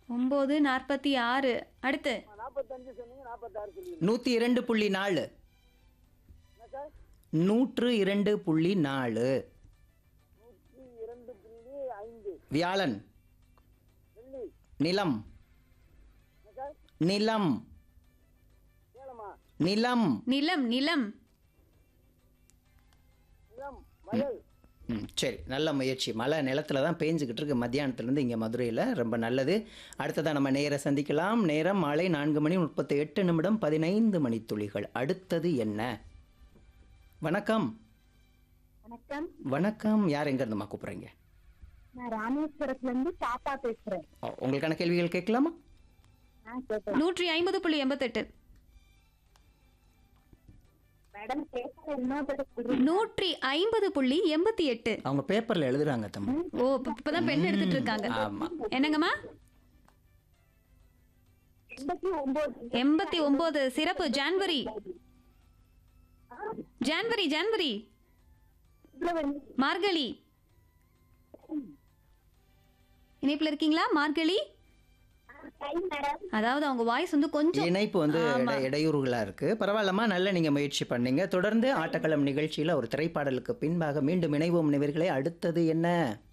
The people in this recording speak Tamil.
ஒம்பது நாற்பத்தி ஆறு அடுத்து நாற்பத்தஞ்சு சொன்னீங்க நாற்பத்தாறு சொல்லிடுங்க நூற்றி இரண்டு புள்ளி நாலு என்ன சார் நூற்று இரண்டு புள்ளி நாலு நூற்றி இரண்டு புள்ளி ஐந்து வியாழன் வெள்ளி நிலம் என்ன சார் நிலம் சேலமா நிலம் நிலம் நிலம் நிலம் வயல் ம் சரி நல்ல முயற்சி மழை நிலத்துல தான் பேஞ்சுக்கிட்டு இருக்கு மத்தியானத்துலேருந்து இங்கே மதுரையில் ரொம்ப நல்லது அடுத்ததான் நம்ம நேர சந்திக்கலாம் நேரம் மாலை நான்கு மணி முப்பத்தி எட்டு நிமிடம் பதினைந்து மணி துளிகள் அடுத்தது என்ன வணக்கம் வணக்கம் வணக்கம் யார் எங்கேருந்துமா கூப்பிட்றீங்க நான் ராமேஸ்வரத்துல இருந்து சாப்பா பேசுறேன் ஓ, உங்களுக்கான கேள்விகள் கேட்கலாமா ஆ கேட்டேன் நூற்றி ஐம்பது புள்ளி எண்பத்தெட்டு மேடம் பேசுற இன்னொரு சொல்றேன் நூற்றி ஐம்பது புள்ளி எண்பத்தி எட்டு அவங்க பேப்பரில் எழுதுறாங்க தம்பி ஓ இப்ப- இப்பதான் பெண் எடுத்துட்டு இருக்காங்க ஆமாம் என்னங்கம்மா எண்பத்தி ஒன்பது எண்பத்தி ஒன்பது சிறப்பு January January January February Margazhi இணைப்புல இருக்கீங்களா மார்கழி டைம் மேடம் அதாவது அவங்க வாய்ஸ் வந்து கொஞ்சம் இணைப்பு வந்து இட- இடையூறுகளா இருக்கு பரவாயில்லம்மா நல்ல நீங்க முயற்சி பண்ணீங்க தொடர்ந்து ஆட்டக்களம் நிகழ்ச்சியில ஒரு திரைப்பாடலுக்கு பின்பாக மீண்டும் இணைவோம் நிகழ்களை அடுத்தது என்ன